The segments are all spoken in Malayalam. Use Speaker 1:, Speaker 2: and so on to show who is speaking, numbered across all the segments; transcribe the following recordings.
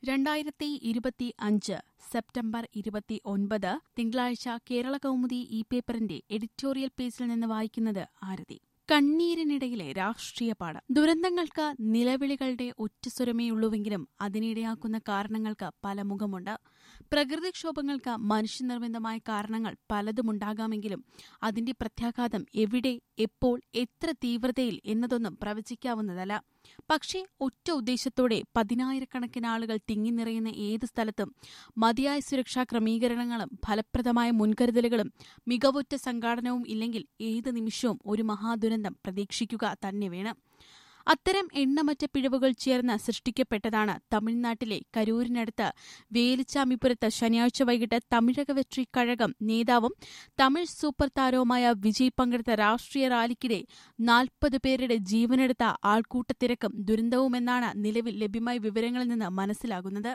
Speaker 1: രണ്ടായിരത്തി ഇരുപത്തി അഞ്ച് സെപ്റ്റംബർ ഇരുപത്തി ഒൻപത് തിങ്കളാഴ്ച കേരള കൗമുദി ഇ പേപ്പറിന്റെ എഡിറ്റോറിയൽ പേജിൽ നിന്ന് വായിക്കുന്നത് ആരതി കണ്ണീരിനിടയിലെ രാഷ്ട്രീയ പാഠം ദുരന്തങ്ങൾക്ക് നിലവിളികളുടെ ഒറ്റസ്വരമേയുള്ളൂവെങ്കിലും അതിനിടയാക്കുന്ന കാരണങ്ങൾക്ക് പല മുഖമുണ്ട് പ്രകൃതിക്ഷോഭങ്ങൾക്ക് മനുഷ്യനിർമ്മിതമായ കാരണങ്ങൾ പലതുമുണ്ടാകാമെങ്കിലും അതിന്റെ പ്രത്യാഘാതം എവിടെ എപ്പോൾ എത്ര തീവ്രതയിൽ എന്നതൊന്നും പ്രവചിക്കാവുന്നതല്ല പക്ഷേ ഒറ്റ ഉദ്ദേശത്തോടെ പതിനായിരക്കണക്കിന് ആളുകൾ തിങ്ങിനിറയുന്ന ഏത് സ്ഥലത്തും മതിയായ സുരക്ഷാ ക്രമീകരണങ്ങളും ഫലപ്രദമായ മുൻകരുതലുകളും മികവുറ്റ സംഘാടനവും ഇല്ലെങ്കിൽ ഏത് നിമിഷവും ഒരു മഹാദുരന്തം പ്രതീക്ഷിക്കുക തന്നെ വേണം അത്തരം എണ്ണമറ്റ പിഴവുകൾ ചേർന്ന് സൃഷ്ടിക്കപ്പെട്ടതാണ് തമിഴ്നാട്ടിലെ കരൂരിനടുത്ത് വേലിച്ചാമിപ്പുരത്ത് ശനിയാഴ്ച വൈകിട്ട് തമിഴക വെട്രി കഴകം നേതാവും തമിഴ് സൂപ്പർ താരവുമായ വിജയ് പങ്കെടുത്ത രാഷ്ട്രീയ റാലിക്കിടെ നാൽപ്പത് പേരുടെ ജീവനെടുത്ത ആൾക്കൂട്ടത്തിരക്കും ദുരന്തവുമെന്നാണ് നിലവിൽ ലഭ്യമായ വിവരങ്ങളിൽ നിന്ന് മനസ്സിലാകുന്നത്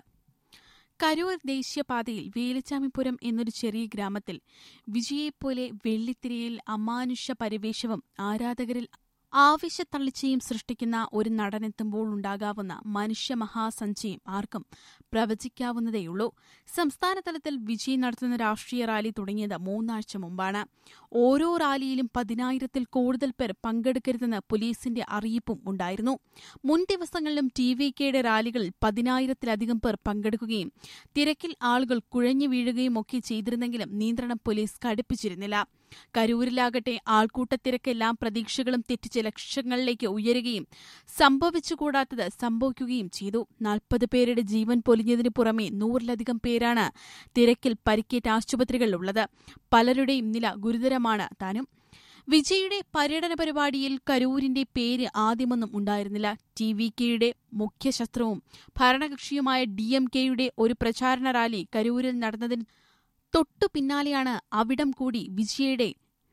Speaker 1: കരൂർ ദേശീയപാതയിൽ വേലിച്ചാമിപ്പുരം എന്നൊരു ചെറിയ ഗ്രാമത്തിൽ വിജയെപ്പോലെ വെള്ളിത്തിരയിൽ അമാനുഷ്യ പരിവേഷവും ആരാധകരിൽ ആവശ്യത്തള്ളിച്ചയും സൃഷ്ടിക്കുന്ന ഒരു നടനെത്തുമ്പോൾ ഉണ്ടാകാവുന്ന മനുഷ്യ മഹാസഞ്ചയം ആർക്കും പ്രവചിക്കാവുന്നതേയുള്ളൂ സംസ്ഥാന തലത്തിൽ വിജയ് നടത്തുന്ന രാഷ്ട്രീയ റാലി തുടങ്ങിയത് മൂന്നാഴ്ച മുമ്പാണ് ഓരോ റാലിയിലും പതിനായിരത്തിൽ കൂടുതൽ പേർ പങ്കെടുക്കരുതെന്ന് പോലീസിന്റെ അറിയിപ്പും ഉണ്ടായിരുന്നു മുൻ ദിവസങ്ങളിലും ടി വി കെയുടെ റാലികളിൽ പതിനായിരത്തിലധികം പേർ പങ്കെടുക്കുകയും തിരക്കിൽ ആളുകൾ കുഴഞ്ഞു വീഴുകയും ഒക്കെ ചെയ്തിരുന്നെങ്കിലും നിയന്ത്രണം പോലീസ് കടുപ്പിച്ചിരുന്നില്ല കരൂരിലാകട്ടെ ആൾക്കൂട്ടത്തിരക്കെല്ലാം പ്രതീക്ഷകളും തെറ്റിച്ച് ലക്ഷങ്ങളിലേക്ക് ഉയരുകയും സംഭവിച്ചുകൂടാത്തത് സംഭവിക്കുകയും ചെയ്തു നാൽപ്പത് പേരുടെ ജീവൻ പൊലിഞ്ഞതിനു പുറമെ നൂറിലധികം പേരാണ് തിരക്കിൽ പരിക്കേറ്റ ആശുപത്രികളിലുള്ളത് പലരുടെയും നില ഗുരുതരമാണ് താനും വിജയുടെ പര്യടന പരിപാടിയിൽ കരൂരിന്റെ പേര് ആദ്യമൊന്നും ഉണ്ടായിരുന്നില്ല ടി വി കെയുടെ മുഖ്യശസ്ത്രവും ഭരണകക്ഷിയുമായ ഡി എം കെയുടെ ഒരു പ്രചാരണ റാലി കരൂരിൽ നടന്നതിന് തൊട്ടു പിന്നാലെയാണ് അവിടം കൂടി വിജയയുടെ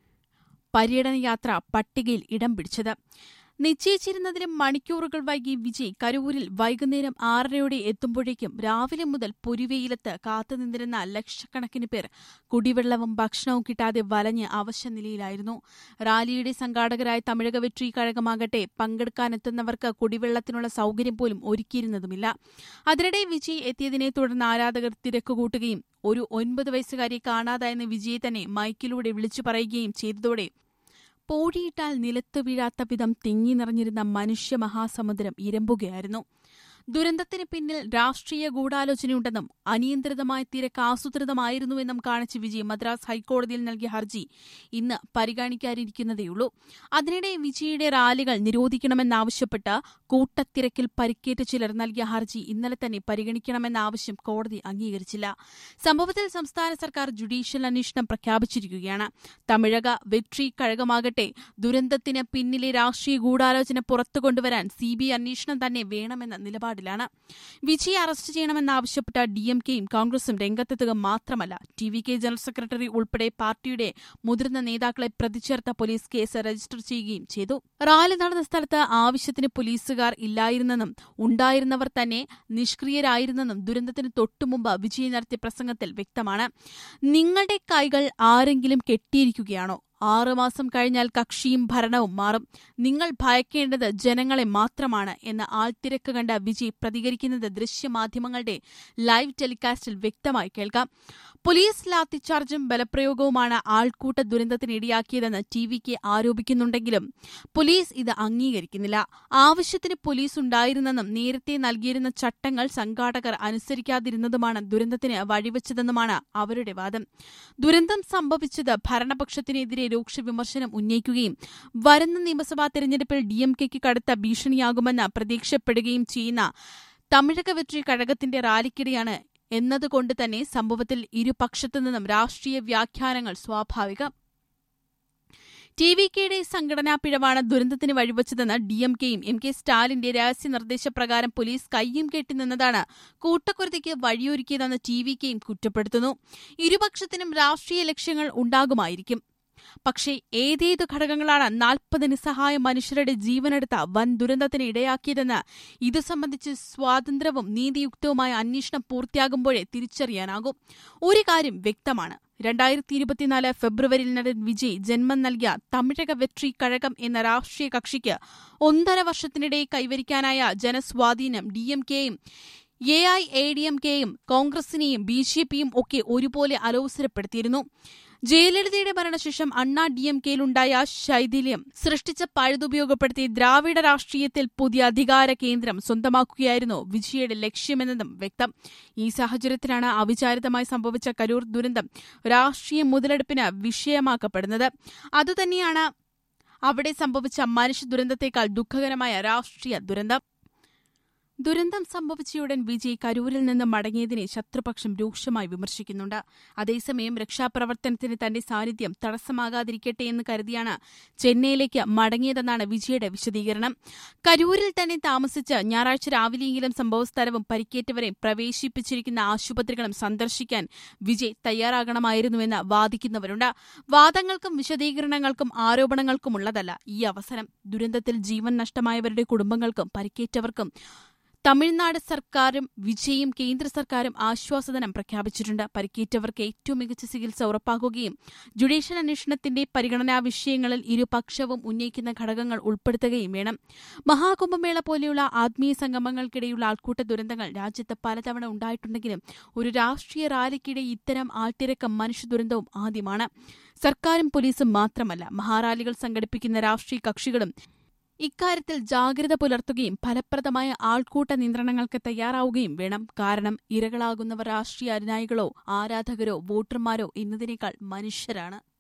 Speaker 1: പര്യടനയാത്ര പട്ടികയിൽ ഇടം പിടിച്ചത് നിശ്ചയിച്ചിരുന്നതിലും മണിക്കൂറുകൾ വൈകി വിജയ് കരൂരിൽ വൈകുന്നേരം ആറരയോടെ എത്തുമ്പോഴേക്കും രാവിലെ മുതൽ പൊരിവെയിലത്ത് കാത്തുനിന്നിരുന്ന ലക്ഷക്കണക്കിന് പേർ കുടിവെള്ളവും ഭക്ഷണവും കിട്ടാതെ വലഞ്ഞ് അവശനിലയിലായിരുന്നു റാലിയുടെ സംഘാടകരായ തമിഴക വെട്രി കഴകമാകട്ടെ പങ്കെടുക്കാനെത്തുന്നവർക്ക് കുടിവെള്ളത്തിനുള്ള സൌകര്യം പോലും ഒരുക്കിയിരുന്നതുമില്ല അതിനിടെ വിജയ് എത്തിയതിനെ തുടർന്ന് ആരാധകർ തിരക്കുകൂട്ടുകയും ഒരു ഒൻപത് വയസ്സുകാരിയെ കാണാതായെന്ന് വിജയെ തന്നെ മൈക്കിലൂടെ വിളിച്ചു പറയുകയും ചെയ്തതോടെ പോഴിയിട്ടാൽ നിലത്തു വീഴാത്ത വിധം തിങ്ങി നിറഞ്ഞിരുന്ന മനുഷ്യ മഹാസമുദ്രം ഇരമ്പുകയായിരുന്നു ദുരന്തത്തിന് പിന്നിൽ രാഷ്ട്രീയ ഗൂഢാലോചനയുണ്ടെന്നും അനിയന്ത്രിതമായ തിരക്ക് ആസൂത്രിതമായിരുന്നുവെന്നും കാണിച്ച് വിജയ് മദ്രാസ് ഹൈക്കോടതിയിൽ നൽകിയ ഹർജി ഇന്ന് പരിഗണിക്കാനിരിക്കുന്നതേയുള്ളൂ അതിനിടെ വിജയുടെ റാലികൾ നിരോധിക്കണമെന്നാവശ്യപ്പെട്ട് കൂട്ടത്തിരക്കിൽ പരിക്കേറ്റ ചിലർ നൽകിയ ഹർജി ഇന്നലെ തന്നെ പരിഗണിക്കണമെന്ന ആവശ്യം കോടതി അംഗീകരിച്ചില്ല സംഭവത്തിൽ സംസ്ഥാന സർക്കാർ ജുഡീഷ്യൽ അന്വേഷണം പ്രഖ്യാപിച്ചിരിക്കുകയാണ് തമിഴക വെട്രി കഴകമാകട്ടെ ദുരന്തത്തിന് പിന്നിലെ രാഷ്ട്രീയ ഗൂഢാലോചന പുറത്തുകൊണ്ടുവരാൻ സിബിഐ അന്വേഷണം തന്നെ വേണമെന്ന നിലപാടിലാണ് വിജയെ അറസ്റ്റ് ചെയ്യണമെന്നാവശ്യപ്പെട്ട ഡി എം കെയും കോൺഗ്രസും രംഗത്തെത്തുക മാത്രമല്ല T V K general secretary ഉൾപ്പെടെ പാർട്ടിയുടെ മുതിർന്ന നേതാക്കളെ പ്രതിചേർത്ത പോലീസ് കേസ് രജിസ്റ്റർ ചെയ്യുകയും ചെയ്തു റാലി നടന്ന സ്ഥലത്ത് ആവശ്യത്തിന് പോലീസുകാർ ഇല്ലായിരുന്നെന്നും ഉണ്ടായിരുന്നവർ തന്നെ നിഷ്ക്രിയരായിരുന്നെന്നും ദുരന്തത്തിന് തൊട്ടുമുമ്പ് വിജയ് നടത്തിയ പ്രസംഗത്തിൽ വ്യക്തമാണ് നിങ്ങളുടെ കൈകൾ ആരെങ്കിലും കെട്ടിയിരിക്കുകയാണോ ആറുമാസം കഴിഞ്ഞാൽ കക്ഷിയും ഭരണവും മാറും നിങ്ങൾ ഭയക്കേണ്ടത് ജനങ്ങളെ മാത്രമാണ് എന്ന് ആൾത്തിരക്ക് കണ്ട വിജയ് പ്രതികരിക്കുന്നത് ദൃശ്യമാധ്യമങ്ങളുടെ ലൈവ് ടെലികാസ്റ്റിൽ വ്യക്തമായി കേൾക്കാം പോലീസ് ലാത്തിച്ചാർജും ബലപ്രയോഗവുമാണ് ആൾക്കൂട്ട ദുരന്തത്തിനിടയാക്കിയതെന്ന് ടി വിക്ക് ആരോപിക്കുന്നുണ്ടെങ്കിലും പോലീസ് ഇത് അംഗീകരിക്കുന്നില്ല ആവശ്യത്തിന് പോലീസ് ഉണ്ടായിരുന്നെന്നും നേരത്തെ നൽകിയിരുന്ന ചട്ടങ്ങൾ സംഘാടകർ അനുസരിക്കാതിരുന്നതുമാണ് ദുരന്തത്തിന് വഴിവെച്ചതെന്നുമാണ് അവരുടെ വാദം ദുരന്തം സംഭവിച്ചത് ഭരണപക്ഷത്തിനെതിരെ രൂക്ഷ വിമർശനം ഉന്നയിക്കുകയും വരുന്ന നിയമസഭാ തെരഞ്ഞെടുപ്പിൽ ഡി എം കെക്ക് കടുത്ത ഭീഷണിയാകുമെന്ന് പ്രതീക്ഷപ്പെടുകയും ചെയ്യുന്ന തമിഴക വെട്രി കഴകത്തിന്റെ റാലിക്കിടെയാണ് എന്നതുകൊണ്ട് തന്നെ സംഭവത്തിൽ ഇരുപക്ഷത്തു നിന്നും രാഷ്ട്രീയ വ്യാഖ്യാനങ്ങൾ സ്വാഭാവികം ടി വി കെയുടെ സംഘടനാ പിഴവാണ് ദുരന്തത്തിന് വഴിവെച്ചതെന്ന് ഡി എം കെയും എം കെ സ്റ്റാലിന്റെ രഹസ്യ നിർദ്ദേശപ്രകാരം പോലീസ് കയ്യും കെട്ടി നിന്നതാണ് കൂട്ടക്കുരുതിക്ക് വഴിയൊരുക്കിയതെന്ന് ടി വി കെയും കുറ്റപ്പെടുത്തുന്നു ഇരുപക്ഷത്തിനും രാഷ്ട്രീയ ലക്ഷ്യങ്ങൾ ഉണ്ടാകുമായിരിക്കും പക്ഷേ ഏതേതു ഘടകങ്ങളാണ് നാൽപ്പത് നിസ്സഹായ മനുഷ്യരുടെ ജീവനെടുത്ത വൻ ദുരന്തത്തിന് ഇടയാക്കിയതെന്ന് ഇതു സംബന്ധിച്ച് സ്വാതന്ത്ര്യവും നീതിയുക്തവുമായ അന്വേഷണം പൂർത്തിയാകുമ്പോഴേ തിരിച്ചറിയാനാകും ഒരു കാര്യം വ്യക്തമാണ് രണ്ടായിരത്തി ഇരുപത്തിനാല് ഫെബ്രുവരിയിൽ നടൻ വിജയ് ജന്മം നൽകിയ തമിഴക വെട്രി കഴകം എന്ന രാഷ്ട്രീയ കക്ഷിക്ക് ഒന്നര വർഷത്തിനിടെ കൈവരിക്കാനായ ജനസ്വാധീനം ഡി എം കെയും A I A D M കെയും കോൺഗ്രസിനെയും ബി ജെ പിയും ഒക്കെ ഒരുപോലെ അലോസരപ്പെടുത്തിയിരുന്നു ജയലളിതയുടെ മരണശേഷം അണ്ണാ ഡി എം കെയിലുണ്ടായ ശൈഥില്യം സൃഷ്ടിച്ച പഴുതുപയോഗപ്പെടുത്തി ദ്രാവിഡ രാഷ്ട്രീയത്തിൽ പുതിയ അധികാര കേന്ദ്രം സ്വന്തമാക്കുകയായിരുന്നു വിജയയുടെ ലക്ഷ്യമെന്നതും വ്യക്തം ഈ സാഹചര്യത്തിലാണ് അവിചാരിതമായി സംഭവിച്ച കരൂർ ദുരന്തം രാഷ്ട്രീയ മുതലെടുപ്പിന് വിഷയമാക്കപ്പെടുന്നത് അതുതന്നെയാണ് അവിടെ സംഭവിച്ച മനുഷ്യ ദുരന്തത്തേക്കാൾ ദുഃഖകരമായ രാഷ്ട്രീയ ദുരന്തം ദുരന്തം സംഭവിച്ചയുടൻ വിജയ് കരൂരിൽ നിന്ന് മടങ്ങിയതിനെ ശത്രുപക്ഷം രൂക്ഷമായി വിമർശിക്കുന്നുണ്ട് അതേസമയം രക്ഷാപ്രവർത്തനത്തിന് തന്റെ സാന്നിധ്യം തടസ്സമാകാതിരിക്കട്ടെ എന്ന് കരുതിയാണ് ചെന്നൈയിലേക്ക് മടങ്ങിയതെന്നാണ് വിജയുടെ വിശദീകരണം കരൂരിൽ തന്നെ താമസിച്ച് ഞായറാഴ്ച രാവിലെയെങ്കിലും സംഭവസ്ഥലവും പരിക്കേറ്റവരെയും പ്രവേശിപ്പിച്ചിരിക്കുന്ന ആശുപത്രികളും സന്ദർശിക്കാൻ വിജയ് തയ്യാറാകണമായിരുന്നുവെന്ന് വാദിക്കുന്നവരുണ്ട് വാദങ്ങൾക്കും വിശദീകരണങ്ങൾക്കും ആരോപണങ്ങൾക്കുമുള്ളതല്ല ഈ അവസരം ദുരന്തത്തിൽ ജീവൻ നഷ്ടമായവരുടെ കുടുംബങ്ങൾക്കും പരിക്കേറ്റവർക്കും തമിഴ്നാട് സർക്കാരും വിജയും കേന്ദ്ര സർക്കാരും ആശ്വാസധനം പ്രഖ്യാപിച്ചിട്ടുണ്ട് പരിക്കേറ്റവർക്ക് ഏറ്റവും മികച്ച ചികിത്സ ഉറപ്പാക്കുകയും ജുഡീഷ്യൽ അന്വേഷണത്തിന്റെ പരിഗണനാ വിഷയങ്ങളിൽ ഇരുപക്ഷവും ഉന്നയിക്കുന്ന ഘടകങ്ങൾ ഉൾപ്പെടുത്തുകയും വേണം മഹാകുംഭമേള പോലെയുള്ള ആത്മീയ സംഗമങ്ങൾക്കിടെയുള്ള ആൾക്കൂട്ട ദുരന്തങ്ങൾ രാജ്യത്ത് പലതവണ ഉണ്ടായിട്ടുണ്ടെങ്കിലും ഒരു രാഷ്ട്രീയ റാലിക്കിടെ ഇത്തരം ആൾത്തിരക്കം മനുഷ്യ ദുരന്തവും ആദ്യമാണ് സർക്കാരും പോലീസും മാത്രമല്ല മഹാറാലികൾ സംഘടിപ്പിക്കുന്ന രാഷ്ട്രീയ കക്ഷികളും ഇക്കാര്യത്തിൽ ജാഗ്രത പുലർത്തുകയും ഫലപ്രദമായ ആൾക്കൂട്ട നിയന്ത്രണങ്ങൾക്ക് തയ്യാറാവുകയും വേണം കാരണം ഇരകളാകുന്നവർ രാഷ്ട്രീയ അനുനായികളോ ആരാധകരോ വോട്ടർമാരോ എന്നതിനേക്കാൾ മനുഷ്യരാണ്